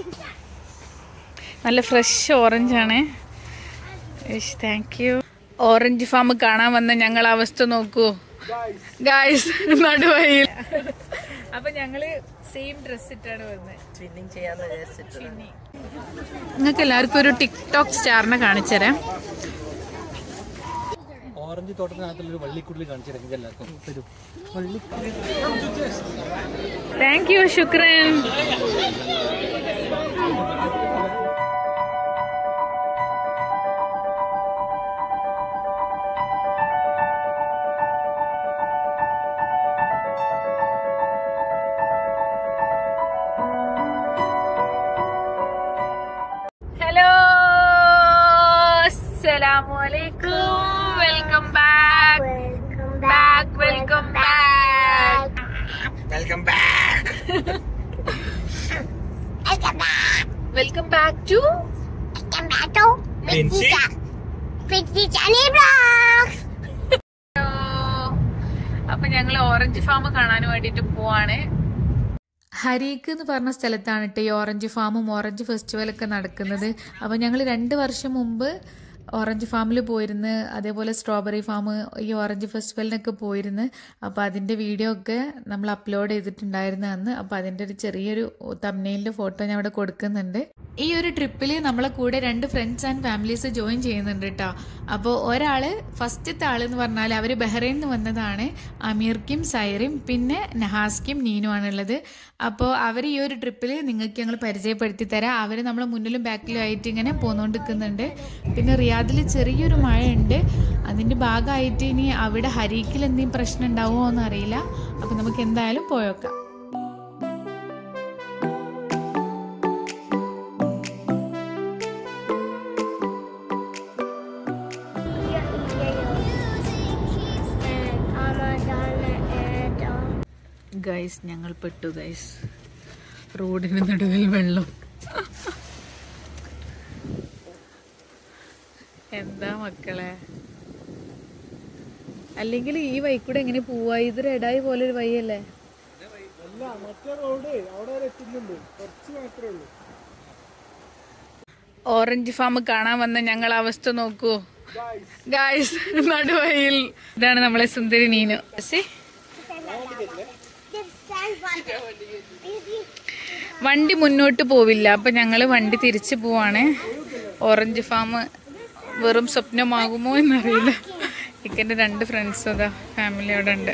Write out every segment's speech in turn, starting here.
നല്ല fresh orange ആണ് thank you orange farm കാണാൻ വന്ന ഞങ്ങൾ അവസ്ഥ നോക്കൂ ഗായ്സ് നടുവയിൽ അപ്പൊ ഞങ്ങള് സെയിം ഡ്രസ് ഇട്ടാണ് വരുന്നത് ട്വിന്നിങ് ചെയ്യാന്ന് വിചാരിച്ചിട്ട് നിങ്ങൾക്ക് എല്ലാവർക്കും ഒരു ടിക്ടോക്ക് സ്റ്റാറിനെ കാണിച്ചുതരാം ഓറഞ്ച് തോട്ടത്തിനകത്തുള്ള ഒരു വള്ളിക്കുള്ളിൽ കാണിച്ചിരുന്നെങ്കിൽ എല്ലാവർക്കും ഒരു വള്ളി താങ്ക് യു ശുക്രൻ ഹലോ അസ്സലാമു അലൈക്കും welcome back back welcome back welcome back welcome back to അപ്പൊ ഞങ്ങൾ ഓറഞ്ച് ഫാം കാണാൻ വേണ്ടിട്ട് പോവാണ് ഹരീക്ക് എന്ന് പറഞ്ഞ സ്ഥലത്താണ് കേട്ടോ ഈ ഓറഞ്ച് ഫാമും ഓറഞ്ച് ഫെസ്റ്റിവലൊക്കെ നടക്കുന്നത് അപ്പോൾ ഞങ്ങൾ രണ്ട് വർഷം മുമ്പ് ഓറഞ്ച് ഫാമിൽ പോയിരുന്ന് അതേപോലെ സ്ട്രോബെറി ഫാം ഈ ഓറഞ്ച് ഫെസ്റ്റിവലിനൊക്കെ പോയിരുന്ന് അപ്പോൾ അതിൻ്റെ വീഡിയോ ഒക്കെ നമ്മൾ അപ്ലോഡ് ചെയ്തിട്ടുണ്ടായിരുന്നു അന്ന് അപ്പോൾ അതിൻ്റെ ഒരു ചെറിയൊരു തമ്മനയിലിൻ്റെ ഫോട്ടോ ഞാൻ ഇവിടെ കൊടുക്കുന്നുണ്ട് ഈ ഒരു ട്രിപ്പിൽ നമ്മളെ കൂടെ രണ്ട് ഫ്രണ്ട്സ് ആൻഡ് ഫാമിലീസ് ജോയിൻ ചെയ്യുന്നുണ്ട് കേട്ടോ അപ്പോൾ ഒരാൾ ഫസ്റ്റത്തെ ആൾ എന്ന് പറഞ്ഞാൽ അവർ ബഹ്റൈനിൽ നിന്ന് വന്നതാണ് അമീർക്കും സൈറിയും പിന്നെ നഹാസ്ക്കും നീനും ആണുള്ളത് അപ്പോൾ അവർ ഈ ഒരു ട്രിപ്പിൽ നിങ്ങൾക്ക് ഞങ്ങൾ പരിചയപ്പെടുത്തി തരാം അവർ നമ്മളെ മുന്നിലും ബാക്കിലും ആയിട്ട് ഇങ്ങനെ പോന്നുകൊണ്ടിരിക്കുന്നുണ്ട് പിന്നെ റിയാദിൽ ചെറിയൊരു മഴയുണ്ട് അതിൻ്റെ ഭാഗമായിട്ട് ഇനി അവിടെ ഹരീക്കിൽ എന്തെങ്കിലും പ്രശ്നം ഉണ്ടാവുമോ എന്ന് അറിയില്ല അപ്പോൾ നമുക്ക് എന്തായാലും പോയോക്കാം ഗൈസ് ഞങ്ങൾ പെട്ടു ഗൈസ് റോഡിന് നടുവിൽ വെള്ളം എന്താ മക്കളെ അല്ലെങ്കിൽ ഈ വഴിക്കൂടെ എങ്ങനെ പോവാ ഇത് റെഡായി പോലെ ഒരു വഴിയല്ലേ ഓറഞ്ച് ഫാം കാണാൻ വന്ന ഞങ്ങൾ അവസ്ഥ നോക്കൂ ഗായ്സ് നടുവഴിയിൽ ഇതാണ് നമ്മളെ സുന്ദരി നീനു സി വണ്ടി മുന്നോട്ട് പോവില്ല അപ്പൊ ഞങ്ങള് വണ്ടി തിരിച്ചു പോവാണ് ഓറഞ്ച് ഫാം വെറും സ്വപ്നമാകുമോ എന്നറിയില്ല ഇക്കന്റെ രണ്ട് ഫ്രണ്ട്സ് അതാ ഫാമിലി അവിടെ ഉണ്ട്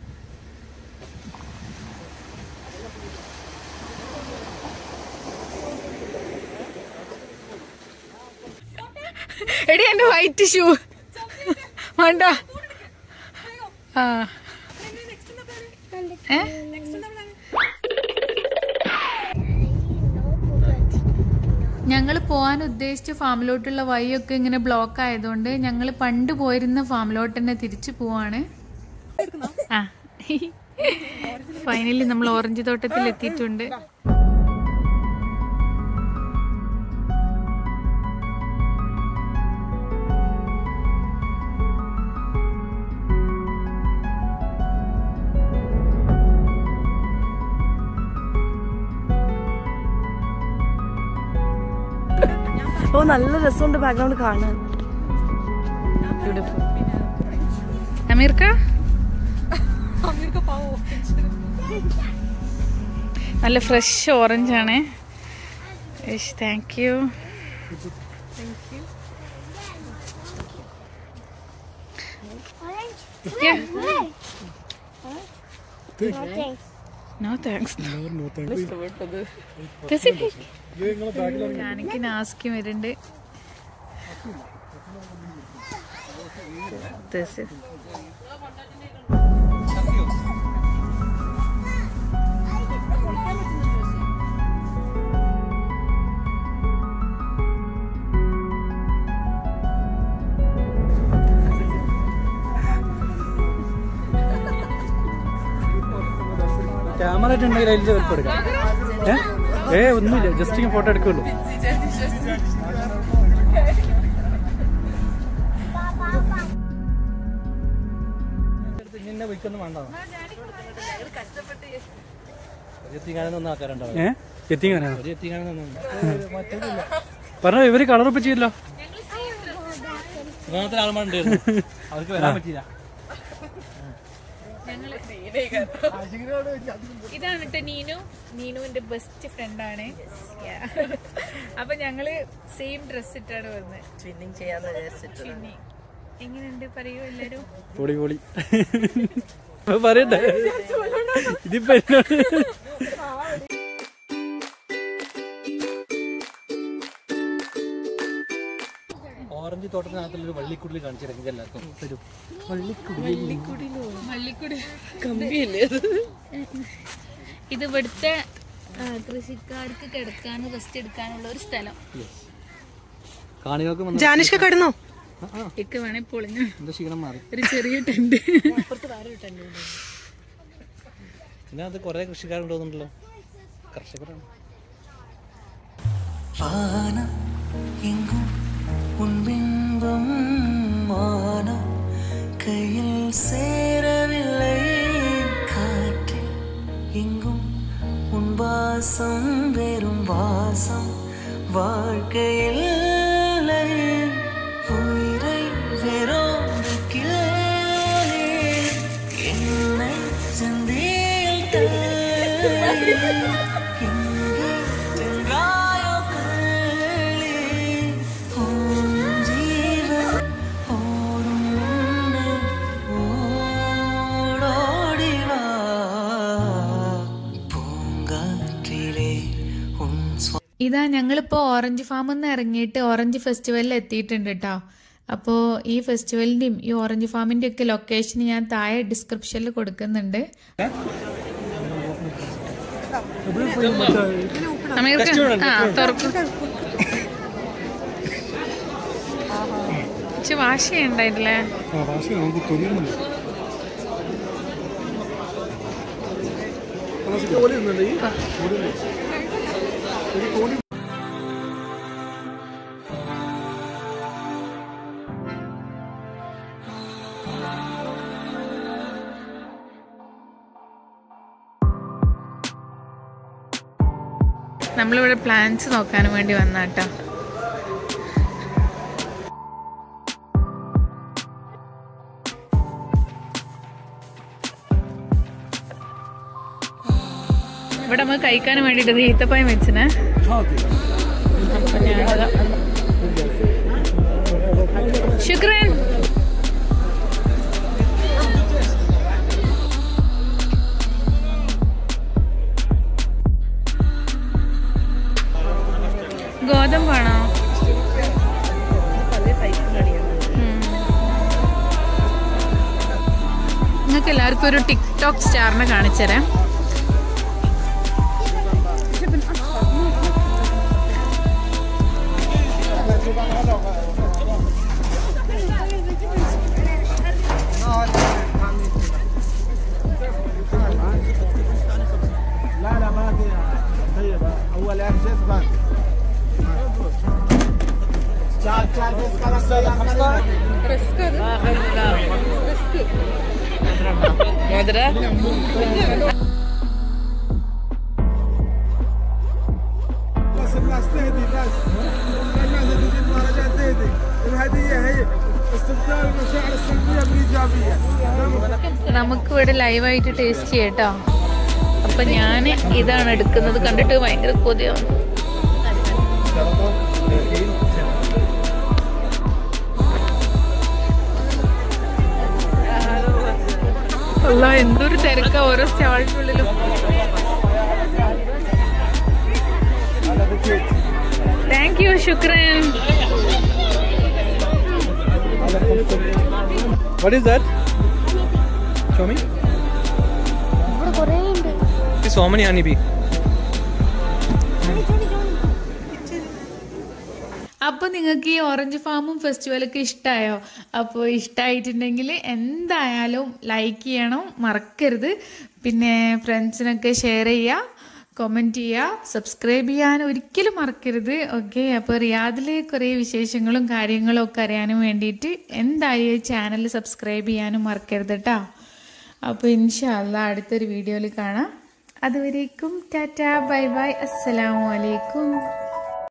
എടി എന്റെ വൈറ്റ് ഷൂ വേണ്ട ആ ഏ ഞങ്ങൾ പോകാൻ ഉദ്ദേശിച്ച ഫാമിലോട്ടുള്ള വഴിയൊക്കെ ഇങ്ങനെ ബ്ലോക്ക് ആയതുകൊണ്ട് ഞങ്ങൾ പണ്ട് പോയിരുന്ന ഫാമിലോട്ട് തന്നെ തിരിച്ചു പോവാണ് ആ ഫൈനലി നമ്മൾ ഓറഞ്ച് തോട്ടത്തിൽ എത്തിയിട്ടുണ്ട് ഓ നല്ല രസമുണ്ട് ബാക്ക്ഗ്രൗണ്ട് കാണാൻ ബ്യൂട്ടിഫുൾ അമീർക്ക നല്ല ഫ്രഷ് ഓറഞ്ച് ആണ് താങ്ക് യു നോ താങ്ക്സ് എനിക്ക് നാസ്കി വരുന്നുണ്ട് This is- ക്യാമറ ഉണ്ടെങ്കിൽ അതിന്റെ വലുപ്പം എടുക്കാം ഏ ഏ ഒന്നുമില്ല ജസ്റ്റ് ഇങ്ങനെ ഫോട്ടോ എടുക്കുള്ളൂ നിന്നെ വിൽക്കൊന്നും വേണ്ട ഏ എത്തിങ്ങനെയാണോ പറഞ്ഞ ഇവര് കളർ ഇപ്പൊ ചെയ്യല്ലോ അവർക്ക് വരാൻ പറ്റിയില്ല ഇതാണ് കേട്ടോ നീനു നീനുവിന്റെ ബെസ്റ്റ് ഫ്രണ്ടാണ് അപ്പൊ ഞങ്ങള് സെയിം ഡ്രസ് ഇട്ടാണ് വന്നത് ട്വിന്നിങ് ചെയ്യാന്ന് വിചാരിച്ചിട്ട് പിന്നെ എങ്ങനെയുണ്ട് പറയൂ എല്ലാരും പൊളി പൊളി അപ്പൊ പറയണ്ടേ ഇതിപ്പോ എന്നോട് ഓറഞ്ച് തോട്ടത്തിനകത്തുള്ള ഒരു വള്ളിക്കുടിൽ കാണിച്ചിരുന്നെങ്കിൽ എല്ലാവർക്കും തരും മല്ലിക്കുടി കമ്പിയല്ലേ അത് ഇത് ഇവിടുത്തെ ആ, കൃഷിക്കാർക്ക് കിടക്കാനും റെസ്റ്റ് എടുക്കാനുള്ള ഒരു സ്ഥലം കാണികൾക്ക് വന്ന് ജാനിഷ്ക കടന്നോ ഇക്ക് വേണേ പൊളിഞ്ഞു എന്റെ ക്ഷീണം മാറി ഒരു ചെറിയ ടെന്റ് പിന്നെ അത് കുറെ കൃഷിക്കാരുണ്ടോന്നുണ്ടല്ലോ കർഷകരാണ് வானம் எங்கும் உன் பிம்பம் மானம் கையில் சேரவில்லை காற்றில் எங்கும் உன் வாசம் வெறும் வாசம் வாழ்க்கையில் இல்லை. உயிரை வெறோடு கிள்ளி என்னை செந்தில் தள்ளி எங்கே சென்றாயோ கள்ளி உன் ஜீவன் ஓடும் முன்னே ஓடோடி வா பூங்காற்றிலே உன் സ്വ ഇതാ ഞങ്ങളിപ്പോ ഓറഞ്ച് ഫാമിൽ നിന്ന് ഇറങ്ങിയിട്ട് ഓറഞ്ച് ഫെസ്റ്റിവലിൽ എത്തിയിട്ടുണ്ട് കേട്ടോ അപ്പോൾ ഈ ഫെസ്റ്റിവലിന്റെയും ഈ ഓറഞ്ച് ഫാമിന്റെ ഒക്കെ ലൊക്കേഷൻ ഞാൻ താഴെ ഡിസ്ക്രിപ്ഷനിൽ കൊടുക്കുന്നുണ്ട് നമുക്ക് ആ തുറക്കും ഇച്ചിരി വാശ ഉണ്ടായിട്ടില്ലേ നമ്മളിവിടെ പ്ലാൻസ് നോക്കാൻ വേണ്ടി വന്നാട്ടോ ഇവിടെ നമ്മൾ കഴിക്കാൻ വേണ്ടിട്ട് ഈത്തപ്പായം വെച്ചിനെ അപ്പൊ ഞാനതാ ശുക്രൻ ഗോതമ്പാണോ നിങ്ങൾക്ക് എല്ലാവർക്കും ഒരു ടിക്ടോക്ക് സ്റ്റാറിനെ കാണിച്ചുതരാം بس الناس تهدي بس الناس تجي المهرجان تهدي الهدية هي استبدال المشاعر السلبية بالإيجابية നമുക്ക് ഇവിടെ ലൈവായിട്ട് ടേസ്റ്റ് ചെയ്യട്ടോ അപ്പൊ ഞാൻ ഇതാണ് എടുക്കുന്നത് കണ്ടിട്ട് ഭയങ്കര കൊതിയാണ് അല്ല എന്തൊരു തിരക്ക ഓരോ സ്റ്റാളിനുള്ളിലും താങ്ക് യു ശുക്രൻ What is that? Show me. So many honeybee അപ്പോൾ നിങ്ങൾക്ക് ഈ ഓറഞ്ച് ഫാമും ഫെസ്റ്റിവലൊക്കെ ഇഷ്ടമായോ അപ്പോൾ ഇഷ്ടമായിട്ടുണ്ടെങ്കിൽ എന്തായാലും ലൈക്ക് ചെയ്യണം മറക്കരുത് പിന്നെ ഫ്രണ്ട്സിനൊക്കെ ഷെയർ ചെയ്യുക കമൻറ്റ് ചെയ്യുക സബ്സ്ക്രൈബ് ചെയ്യാൻ ഒരിക്കലും മറക്കരുത് ഓക്കെ അപ്പോൾ റിയാദിൽ കുറേ വിശേഷങ്ങളും കാര്യങ്ങളും ഒക്കെ അറിയാനും വേണ്ടിയിട്ട് എന്തായാലും ചാനൽ സബ്സ്ക്രൈബ് ചെയ്യാനും മറക്കരുത് കേട്ടോ അപ്പോൾ ഇൻഷാല്ല അടുത്തൊരു വീഡിയോയിൽ കാണാം അതുവരേക്കും ടാറ്റ ബൈ ബൈ അസ്സലാമു അലൈക്കും